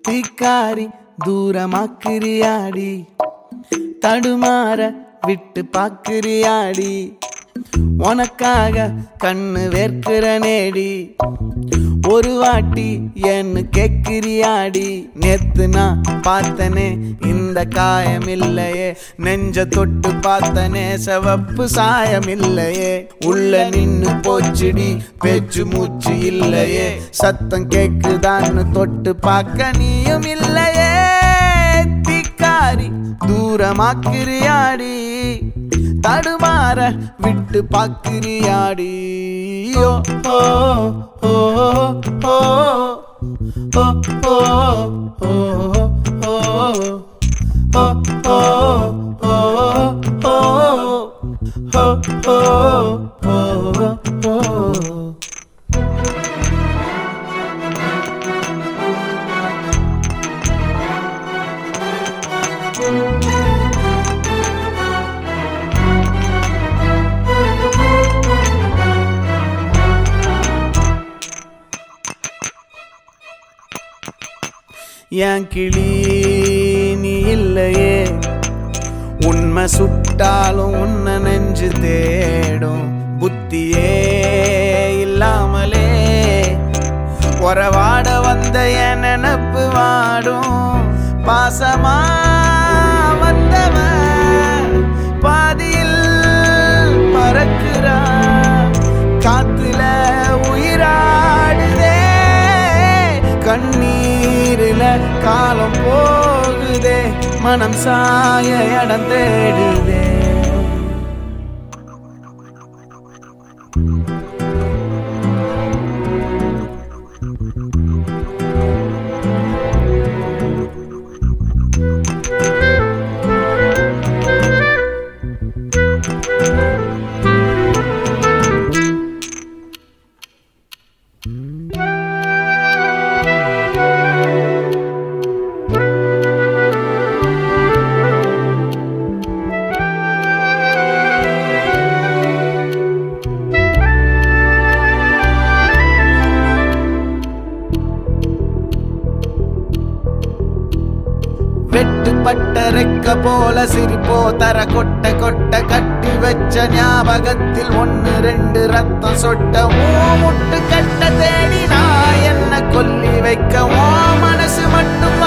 தீக்காரி தூரமாக்குறியாடி தடுமாற விட்டு பாக்குறியாடி உனக்காக கண்ணு வேர்க்கிற நேடி ஒரு வாட்டி என்ன கேக்குறியாடி நேத்து நான் பார்த்தனே இந்த காயம் இல்லையே நெஞ்ச தொட்டு பார்த்தனே சிவப்பு சாயம் இல்லையே உள்ள நின்னு போச்சுடி பேச்சு மூச்சு இல்லையே சத்தம் கேக்குதான்னு தொட்டு பார்க்க நீயும் இல்லையே தீக்காரி தூரமாக்குறியாடி தடுமாற விட்டு பாக்குறியாடி ஓ ஓ ஓ ஓ ஓ ஓ ஓ ஓ என் கிளி நீ இல்லையே உண்மை சுட்டாலும் உன்னை நெஞ்சு தேடும் புத்தியே இல்லாமலே உறவாட வந்த என் நினப்பு வாடும் பாசமா வந்தவன் பாதியில் பறக்குறா காத்துல உயிராடுதே கண்ணீரில காலம் போகுதே மனம் சாய இடம் தேடுதே வெட்டுப்பட்ட ரெக்க போல சிரிப்போ தர கொட்ட கொட்ட கட்டி வச்ச ஞாபகத்தில் ஒன்னு ரெண்டு ரத்தம் சொட்ட ஓ முட்டு கட்ட தேடி நான் என்ன கொல்லி வைக்க ஓ மனசு மட்டும்